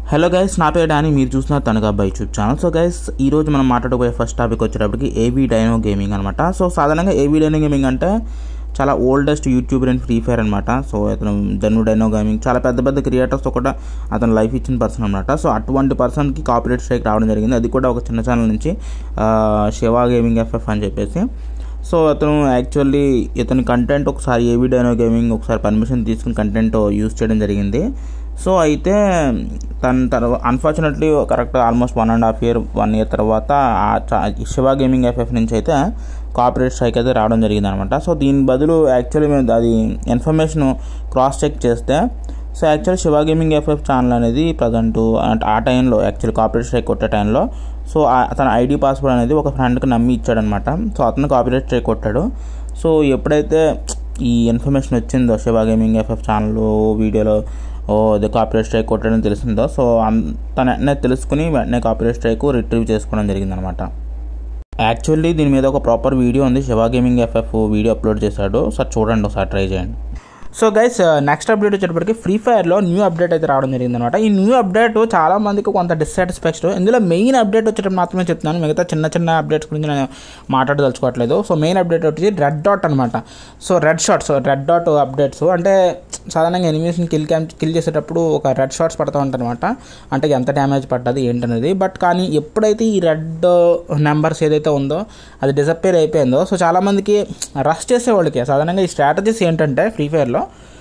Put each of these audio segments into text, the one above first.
Hello guys నా పేరు డాని మీరు చూస్తున్నారు తనగా by YouTube channel so guys ఈ రోజు మనం మాట్లాడబోయే ఫస్ట్ టాపిక్ వచ్చేటప్పటికి ఏబీ డైనో గేమింగ్ అనమాట సో సాధారణంగా ఏబీ డైనో గేమింగ్ అంటే చాలా oldest YouTuber and free fire అనమాట సో అతను ధను డైనో గేమింగ్ చాలా పెద్ద పెద్ద క్రియేటర్స్తో కూడా అతను లైఫ్ ఇచ్చిన పర్సన్ అనమాట సో అటువంటి పర్సన్కి కాపీరేట్ స్ట్రైక్ రావడం జరిగింది అది కూడా ఒక చిన్న ఛానల్ నుంచి ఆ, శివ గేమింగ్ ఎఫ్ఎఫ్ అని చెప్పేసి సో అతను యాక్చువల్లీ ఇతని కంటెంట్ ఒకసారి ఏబీ డైనో గేమింగ్ ఒకసారి పర్మిషన్ తీసుకుని కంటెంట్ యూస్ చేయడం జరిగింది సో అయితే తన తర్వాత unfortunately correct almost one and half year one year తర్వాత ఆ చ- శివ గేమింగ్ ఎఫ్ఎఫ్ నుంచి అయితే కాపరేట్ స్ట్రైక్ అయితే రావడం జరిగింది అనమాట సో దీని బదులు యాక్చువల్లీ మేము అది ఇన్ఫర్మేషన్ క్రాస్ చెక్ చేస్తే so actual Shiva gaming FF channel అనేది ప్రజెంట్ అంటే ఆ టైంలో యాక్చువల్ కాపరేట్ స్ట్రైక్ కొట్టే టైంలో సో ఆ- తన ఐడి పాస్వర్డ్ అనేది ఒక ఫ్రెండ్కి నమ్మి ఇచ్చాడనమాట సో అతను కాపరేట్ స్ట్రైక్ కొట్టాడు సో ఎప్పుడైతే ఈ ఇన్ఫర్మేషన్ వచ్చిందో శివ గేమింగ్ ఎఫ్ఎఫ్ ఛానల్ వీడియోలో ఓ ఇది కాపరేట్ స్ట్రైక్ కొట్టడం తెలిసిందో సో అన్- తను వెంటనే తెలుసుకుని వెంటనే కాపరేట్ స్ట్రైక్ రిట్రీవ్ చేసుకోవడం జరిగిందనమాట యాక్చువల్లీ దీని మీద ఒక ప్రాపర్ వీడియో ఉంది Shiva gaming FF video upload చేశాడు ఒకసారి చూడండి ఒకసారి ట్రై చేయండి సో గైస్ నెక్స్ట్ అప్డేట్ వచ్చేటప్పటికి ఫ్రీ ఫైర్లో న్యూ అప్డేట్ అయితే రావడం జరిగింది అనమాట ఈ న్యూ అప్డేట్ చాలా మందికి కొంత డిస్సాటిస్ఫాక్షన్ ఇందులో మెయిన్ అప్డేట్ వచ్చేటప్పుడు మాత్రమే చెప్తున్నాను మిగతా చిన్న చిన్న అప్డేట్స్ గురించి నేను మాట్లాడదలుచుకోవట్లేదు సో మెయిన్ అప్డేట్ వచ్చి రెడ్ డాట్ అనమాట so red shots red dot updates అంటే సాధారణంగా ఎనిమీస్ని కిల్ క్యామ్ కిల్ చేసేటప్పుడు ఒక రెడ్ షాట్స్ పడుతూ ఉంటాయి అనమాట అంటే ఎంత డ్యామేజ్ పడ్డది ఏంటనేది బట్ కానీ ఎప్పుడైతే ఈ రెడ్ నెంబర్స్ ఏదైతే ఉందో అది డిసప్పేర్ అయిపోయిందో సో చాలామందికి రష్ చేసే వాళ్ళకి సాధారణంగా ఈ స్ట్రాటజీస్ ఏంటంటే ఫ్రీ ఫైర్లో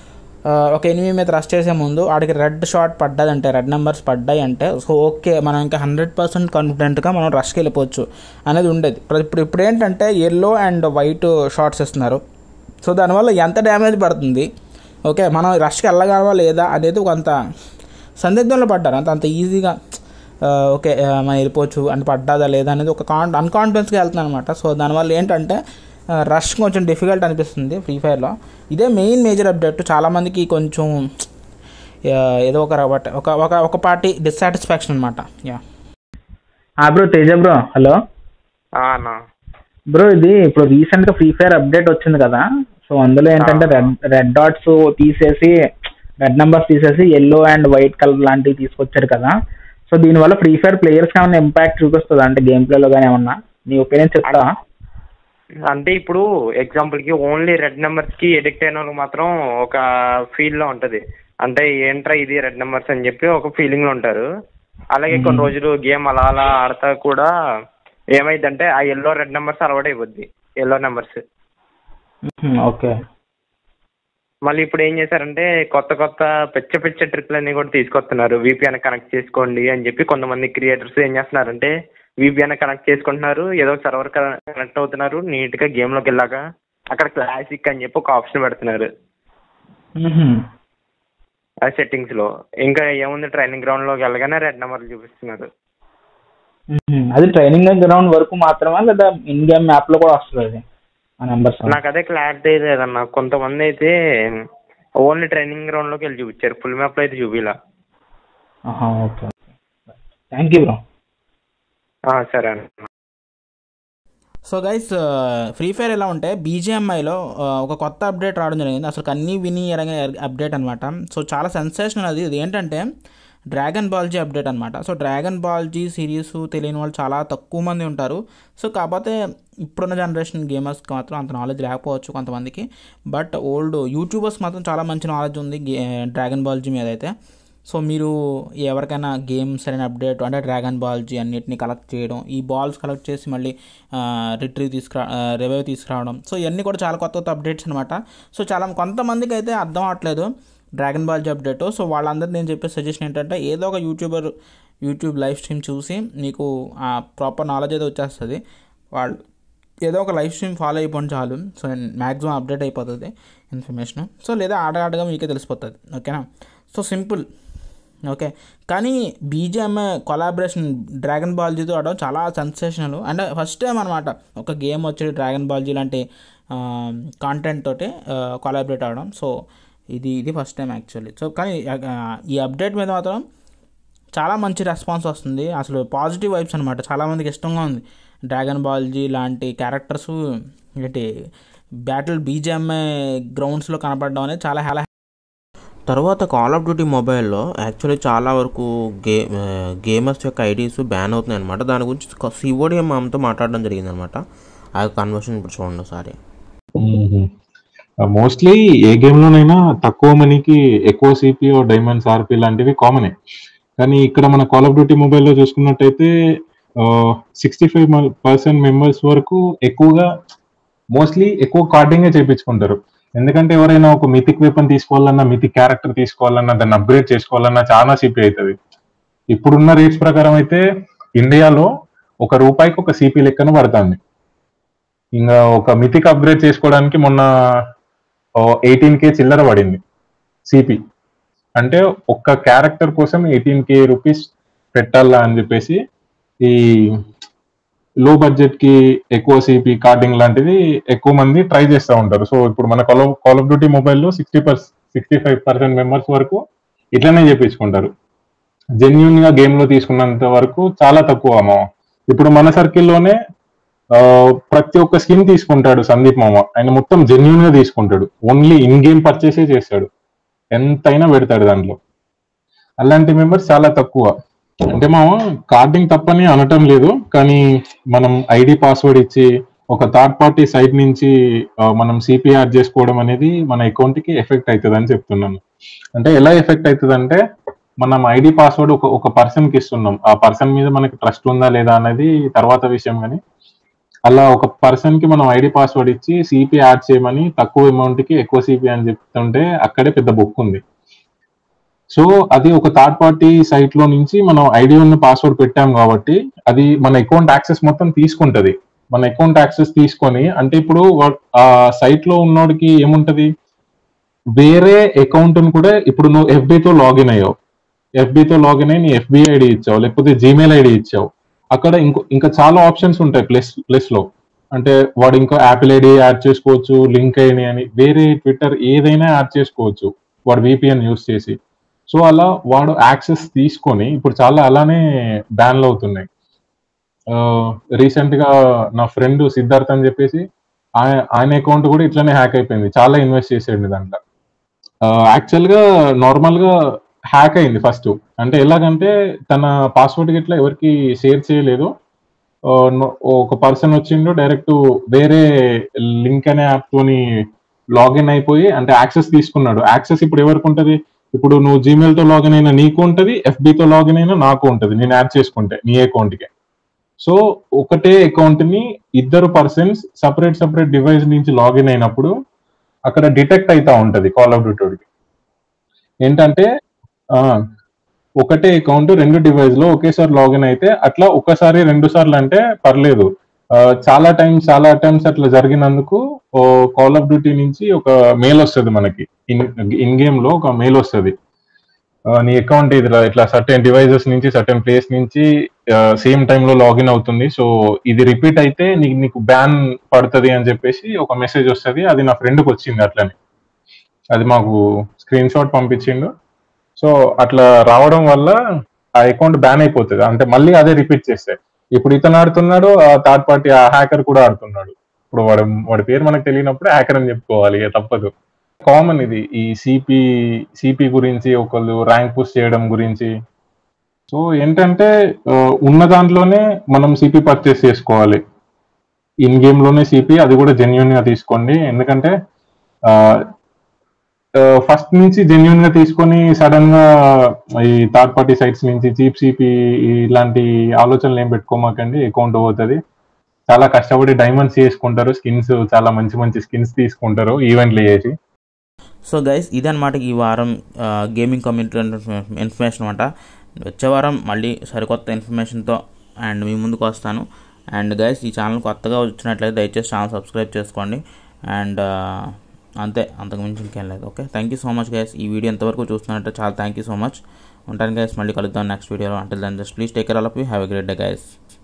ఆ, ఒక ఎనిమి మీద రష్ చేసే ముందు ఆడికి రెడ్ షాట్ పడ్డదంటే రెడ్ నెంబర్స్ పడ్డాయి అంటే సో ఓకే మనం ఇంకా హండ్రెడ్ పర్సెంట్ కాన్ఫిడెంట్గా మనం రష్కి వెళ్ళిపోవచ్చు అనేది ఉండేది ఇప్పుడు ఇప్పుడు ఇప్పుడు ఏంటంటే ఎల్లో అండ్ వైట్ షార్ట్స్ ఇస్తున్నారు సో దానివల్ల ఎంత డ్యామేజ్ పడుతుంది ఓకే మనం రష్కి వెళ్ళగలవా లేదా అనేది కొంత సందిగ్ధంలో పడ్డారు అంత అంత ఈజీగా ఆ, ఓకే ఆ, మనం వెళ్ళిపోవచ్చు అని పడ్డాదా లేదా అనేది ఒక కాన్ అన్కాన్ఫిడెన్స్గా వెళ్తున్నాను అనమాట సో దానివల్ల ఏంటంటే ఆ, రష్ కొంచెం డిఫికల్ట్ అనిపిస్తుంది ఫ్రీ ఫైర్లో ఇదే మెయిన్ మేజర్ అప్డేట్ చాలామందికి కొంచెం ఆ, ఏదో ఒక రబట్- ఒక ఒక ఒక పార్టీ డిస్సాటిస్ఫాక్షన్ అనమాట yeah bro Teja bro hello ఆ అన్న బ్రో ఇది ఇప్పుడు రీసెంట్ గా ఫ్రీ ఫైర్ అప్డేట్ వచ్చింది కదా సో అందులో ఏంటంటే ఆ. రెడ్ రెడ్ డాట్స్ తీసేసి రెడ్ నెంబర్స్ తీసేసి ఎల్లో అండ్ వైట్ కలర్ లాంటివి తీసుకొచ్చారు కదా సో దీనివల్ల ఫ్రీ ఫైర్ ప్లేయర్స్ ఏమైనా ఇంపాక్ట్ చూపిస్తుందా అంటే గేమ్ ప్లేలో కానీ ఏమన్నా నీ ఒపీనియన్ చెప్తా అంటే ఇప్పుడు ఎగ్జాంపుల్ కి ఓన్లీ రెడ్ నెంబర్స్ కి ఎడిక్ట్ అయిన వాళ్ళు మాత్రం ఒక ఫీల్ లో ఉంటది అంటే ఏంట్రా ఇది రెడ్ నెంబర్స్ అని చెప్పి ఒక ఫీలింగ్ లో ఉంటారు అలాగే కొన్ని రోజులు గేమ్ అలా అలా ఆడతా కూడా ఏమైందంటే ఆ ఎల్లో రెడ్ నెంబర్స్ అలవాటు అయిపోద్ది ఎల్లో నెంబర్స్ ఓకే మళ్ళీ ఇప్పుడు ఏం చేశారంటే కొత్త కొత్త పిచ్చ పిచ్చ ట్రిక్లు అన్ని కూడా తీసుకొస్తున్నారు VPN కనెక్ట్ చేసుకోండి అని చెప్పి కొంతమంది క్రియేటర్స్ ఏం చేస్తున్నారంటే VPN కనెక్ట్ చేసుకుంటున్నారు ఏదో సర్వర్ కనెక్ట్ అవుతున్నారు నీట్ గా గేమ్ లోకి వెళ్ళాక అక్కడ క్లాసిక్ అని చెప్పి ఒక ఆప్షన్ పెడుతున్నారు ఆ సెట్టింగ్స్ లో ఇంకా ఏముంది ట్రైనింగ్ గ్రౌండ్ లోకి వెళ్ళగానే రెడ్ నెంబర్లు చూపిస్తున్నారు అది ట్రైనింగ్ గ్రౌండ్ వరకు మాత్రమా లేదా ఇన్ గేమ్ మ్యాప్ లో కూడా వస్తుంది అది ఆ నెంబర్స్ నాకు అదే క్లారిటీ లేదన్న కొంతమంది అయితే ఓన్లీ ట్రైనింగ్ గ్రౌండ్ లోకి వెళ్ళి చూపించారు ఫుల్ మ్యాప్ లో అయితే చూపిలా ఓకే థ్యాంక్ యూ బ్రో ఆ, సరే అన్న సో గైస్ ఫ్రీ ఫైర్ ఎలా ఉంటే బీజిఎంఐలో ఒక కొత్త అప్డేట్ రావడం జరిగింది అసలు అన్నీ విని ఎరగ అప్డేట్ అనమాట సో చాలా సెన్సేషనల్ అది ఇది ఏంటంటే డ్రాగన్ బాల్జీ అప్డేట్ అనమాట సో డ్రాగన్ బాల్జీ సిరీస్ తెలియని వాళ్ళు చాలా తక్కువ మంది ఉంటారు సో కాకపోతే ఇప్పుడున్న జనరేషన్ గేమర్స్కి మాత్రం అంత నాలెడ్జ్ లేకపోవచ్చు కొంతమందికి బట్ ఓల్డ్ యూట్యూబర్స్ మాత్రం చాలా మంచి నాలెడ్జ్ ఉంది గే డ్రాగన్ బాల్జీ మీద అయితే సో మీరు ఎవరికైనా గేమ్స్ అయిన అప్డేట్ అంటే డ్రాగన్ బాల్జీ అన్నిటిని కలెక్ట్ చేయడం ఈ బాల్స్ కలెక్ట్ చేసి మళ్ళీ రిట్రీవ్ తీసుకురా రివైవ్ తీసుకురావడం సో ఇవన్నీ కూడా చాలా కొత్త కొత్త అప్డేట్స్ అనమాట సో చాలా కొంతమందికి అయితే అర్థం అవట్లేదు డ్రాగన్ బాల్జీ అప్డేట్ సో వాళ్ళందరూ నేను చెప్పే సజెషన్ ఏంటంటే ఏదో ఒక యూట్యూబర్ యూట్యూబ్ లైవ్ స్ట్రీమ్ చూసి మీకు ఆ ప్రాపర్ నాలెడ్జ్ అయితే వచ్చేస్తుంది వాళ్ళు ఏదో ఒక లైవ్ స్ట్రీమ్ ఫాలో అయిపోండి చాలు సో మ్యాక్సిమం అప్డేట్ అయిపోతుంది ఇన్ఫర్మేషన్ సో లేదా ఆట ఆటగా మీకే తెలిసిపోతుంది ఓకేనా సో సింపుల్ ఓకే కానీ బీజిఎంఐ కొలాబరేషన్ డ్రాగన్ బాల్జీతో ఆడడం చాలా సెన్సేషనల్ అంటే ఫస్ట్ టైం అనమాట ఒక గేమ్ వచ్చి డ్రాగన్ బాల్జీ లాంటి కాంటెంట్ తోటి కొలాబరేట్ అవడం సో ఇది ఇది ఫస్ట్ టైం యాక్చువల్లీ సో కానీ ఆ, ఈ అప్డేట్ మీద మాత్రం చాలా మంచి రెస్పాన్స్ వస్తుంది అసలు పాజిటివ్ వైబ్స్ అనమాట చాలామందికి ఇష్టంగా ఉంది డ్రాగన్ బాల్జీ లాంటి క్యారెక్టర్స్ ఏంటి బ్యాటిల్ బీజిఎంఐ గ్రౌండ్స్లో కనపడడం అనేది చాలా చాలా తర్వాత కాల్ ఆఫ్ డ్యూటీ మొబైల్లో యాక్చువల్లీ చాలా వరకు గే గేమర్స్ యొక్క ఐడీస్ బ్యాన్ అవుతున్నాయి అనమాట దాని గురించి సిఓడిఎం మామతో మాట్లాడడం జరిగింది అనమాట ఆ కన్వర్షన్ ఇప్పుడు చూడండి ఒకసారి మోస్ట్లీ ఏ గేమ్ లోనైనా తక్కువ మనీకి ఎక్కువ సిపిఓ డైమండ్స్ ఆర్పి లాంటివి కామనే కానీ ఇక్కడ మన కాల్ ఆఫ్ డ్యూటీ మొబైల్లో చూసుకున్నట్టయితే సిక్స్టీ ఫైవ్ పర్సెంట్ మెంబర్స్ వరకు ఎక్కువగా మోస్ట్లీ ఎక్కువ కార్డింగే చేయించుకుంటారు ఎందుకంటే ఎవరైనా ఒక మితిక్ వెపన్ తీసుకోవాలన్నా మితిక్ క్యారెక్టర్ తీసుకోవాలన్నా దాన్ని అప్గ్రేడ్ చేసుకోవాలన్నా చాలా సిపి అవుతుంది ఇప్పుడున్న రేట్స్ ప్రకారం అయితే ఇండియాలో ఒక రూపాయికి ఒక సిపి లెక్కన పడుతుంది ఇంకా ఒక మితిక్ అప్గ్రేడ్ చేసుకోవడానికి మొన్న ఎయిటీన్ కే చిల్లర పడింది సిపి అంటే ఒక్క క్యారెక్టర్ కోసం ఎయిటీన్ కే రూపీస్ పెట్టాలా అని చెప్పేసి ఈ లో బడ్జెట్ కి ఎక్కువ సిపి కార్డింగ్ లాంటిది ఎక్కువ మంది ట్రై చేస్తూ ఉంటారు సో ఇప్పుడు మన కాల్ కాల్ ఆఫ్ డ్యూటీ మొబైల్లో sixty per sixty five percent members వరకు ఇట్లనే చేపించుకుంటారు జెన్యున్ గా గేమ్ లో తీసుకున్నంత వరకు చాలా తక్కువ మామ ఇప్పుడు మన సర్కిల్లోనే ప్రతి ఒక్క స్కిన్ తీసుకుంటాడు సందీప్ మామ ఆయన మొత్తం జెన్యున్ గా తీసుకుంటాడు ఓన్లీ ఇన్ గేమ్ పర్చేసే చేస్తాడు ఎంతైనా పెడతాడు దాంట్లో అలాంటి మెంబర్స్ చాలా తక్కువ అంటే మామ కార్డింగ్ తప్పని అనటం లేదు కానీ మనం ఐడి పాస్వర్డ్ ఇచ్చి ఒక థర్డ్ పార్టీ సైట్ నుంచి మనం సిపిఆర్ చేసుకోవడం అనేది మన అకౌంట్ కి ఎఫెక్ట్ అవుతుంది అని చెప్తున్నాను అంటే ఎలా ఎఫెక్ట్ అవుతుంది అంటే మనం ఐడి పాస్వర్డ్ ఒక ఒక పర్సన్ కి ఇస్తున్నాం ఆ పర్సన్ మీద మనకి ట్రస్ట్ ఉందా లేదా అనేది తర్వాత విషయం కానీ అలా ఒక పర్సన్ కి మనం ఐడి పాస్వర్డ్ ఇచ్చి సిపి యాడ్ చేయమని తక్కువ అమౌంట్ కి ఎక్కువ సిపి అని చెప్తుంటే అక్కడే పెద్ద బుక్ ఉంది సో అది ఒక థర్డ్ పార్టీ సైట్ లో నుంచి మనం ఐడి ఉన్న పాస్వర్డ్ పెట్టాం కాబట్టి అది మన అకౌంట్ యాక్సెస్ మొత్తం తీసుకుంటది మన అకౌంట్ యాక్సెస్ తీసుకొని అంటే ఇప్పుడు ఆ సైట్ లో ఉన్నోడికి ఏముంటది వేరే అకౌంట్ కూడా ఇప్పుడు నువ్వు ఎఫ్బితో లాగిన్ అయ్యావు ఎఫ్బితో లాగిన్ అయ్యి నీ ఎఫ్బి ఐడి ఇచ్చావు లేకపోతే జీమెయిల్ ఐడి ఇచ్చావు అక్కడ ఇంకో ఇంకా చాలా ఆప్షన్స్ ఉంటాయి ప్లస్ ప్లస్ లో అంటే వాడు ఇంకో యాపిల్ ఐడి యాడ్ చేసుకోవచ్చు లింక్ ఐడి అని వేరే ట్విట్టర్ ఏదైనా యాడ్ చేసుకోవచ్చు వాడు విపిఎన్ యూస్ చేసి సో అలా వాడు యాక్సెస్ తీసుకొని ఇప్పుడు చాలా అలానే బ్యాన్లు అవుతున్నాయి రీసెంట్ గా నా ఫ్రెండ్ సిద్ధార్థ్ అని చెప్పేసి ఆయన ఆయన అకౌంట్ కూడా ఇట్లానే హ్యాక్ అయిపోయింది చాలా ఇన్వెస్ట్ చేసేయండి దాంట్లో యాక్చువల్ గా నార్మల్ గా హ్యాక్ అయింది ఫస్ట్ అంటే ఎలాగంటే తన పాస్వర్డ్ గిట్లా ఎవరికి షేర్ చేయలేదు ఒక పర్సన్ వచ్చిండు డైరెక్ట్ వేరే లింక్ అనే యాప్ తోని లాగిన్ అయిపోయి అంటే యాక్సెస్ తీసుకున్నాడు యాక్సెస్ ఇప్పుడు ఎవరికి ఉంటది ఇప్పుడు నువ్వు జీమెయిల్ తో లాగిన్ అయినా నీకు ఉంటది ఎఫ్బితో లాగిన్ అయినా నాకు ఉంటది నేను యాడ్ చేసుకుంటే నీ అకౌంట్ కి సో ఒకటే అకౌంట్ ని ఇద్దరు పర్సన్స్ సపరేట్ సపరేట్ డివైస్ నుంచి లాగిన్ అయినప్పుడు అక్కడ డిటెక్ట్ అవుతా ఉంటది కాల్ ఆఫ్ డ్యూటీకి ఏంటంటే ఒకటే అకౌంట్ రెండు డివైస్ లో ఒకేసారి లాగిన్ అయితే అట్లా ఒక్కసారి రెండు సార్లు అంటే పర్లేదు చాలా టైం చాలా అటెంప్ట్స్ అట్లా జరిగినందుకు కాల్ ఆఫ్ డ్యూటీ నుంచి ఒక మెయిల్ వస్తుంది మనకి ఇన్ ఇన్ గేమ్ లో ఒక మెయిల్ వస్తుంది నీ అకౌంట్ ఇట్లా ఇట్లా సర్టెన్ డివైజెస్ నుంచి సర్టెన్ ప్లేస్ నుంచి సేమ్ టైంలో లాగిన్ అవుతుంది సో ఇది రిపీట్ అయితే నీకు నీకు బ్యాన్ పడుతుంది అని చెప్పేసి ఒక మెసేజ్ వస్తుంది అది నా ఫ్రెండ్కి వచ్చింది అట్లని అది మాకు స్క్రీన్ షాట్ పంపించిండు సో అట్లా రావడం వల్ల ఆ అకౌంట్ బ్యాన్ అయిపోతుంది అంటే మళ్ళీ అదే రిపీట్ చేస్తే ఇప్పుడు ఇతను ఆడుతున్నాడు ఆ థర్డ్ పార్టీ ఆ హ్యాకర్ కూడా ఆడుతున్నాడు ఇప్పుడు వాడు వాడి పేరు మనకు తెలియనప్పుడు హ్యాకర్ అని చెప్పుకోవాలి తప్పదు కామన్ ఇది ఈ సిపి సిపి గురించి ఒకళ్ళు ర్యాంక్ పుష్ చేయడం గురించి సో ఏంటంటే ఉన్న దాంట్లోనే మనం సిపి పర్చేస్ చేసుకోవాలి ఇన్ గేమ్ లోనే సిపి అది కూడా జెన్యున్ గా తీసుకోండి ఎందుకంటే ఫస్ట్ నుంచి జెన్యున్ గా తీసుకొని సడన్ గా ఈ థర్డ్ పార్టీ సైట్స్ నుంచి చీప్ సిపి ఇలాంటి ఆలోచనలు ఏం పెట్టుకోమాకండి అకౌంట్ పోతుంది చాలా కష్టపడి డైమండ్స్ చేసుకుంటారు స్కిన్స్ చాలా మంచి మంచి స్కిన్స్ తీసుకుంటారు ఈవెంట్లు చేసి సో గైస్ ఇదనమాట ఈ వారం గేమింగ్ కమ్యూనిటీ ఇన్ఫర్మేషన్ అనమాట వచ్చే వారం మళ్ళీ సరికొత్త ఇన్ఫర్మేషన్తో అండ్ మీ ముందుకు వస్తాను అండ్ గైస్ ఈ ఛానల్ కొత్తగా వచ్చినట్లయితే దయచేసి ఛానల్ సబ్స్క్రైబ్ చేసుకోండి అండ్ అంతే అంతకు మించి ఇంకేం లేదు okay thank you so much guys ఈ వీడియో ఎంతవరకు చూస్తున్నట్టే చాలా థ్యాంక్ యూ సో మచ్ ఉంటాను గైస్ మళ్ళీ కలుద్దాం నెక్స్ట్ వీడియోలో అంటే దాని just please take care all of you have a great day guys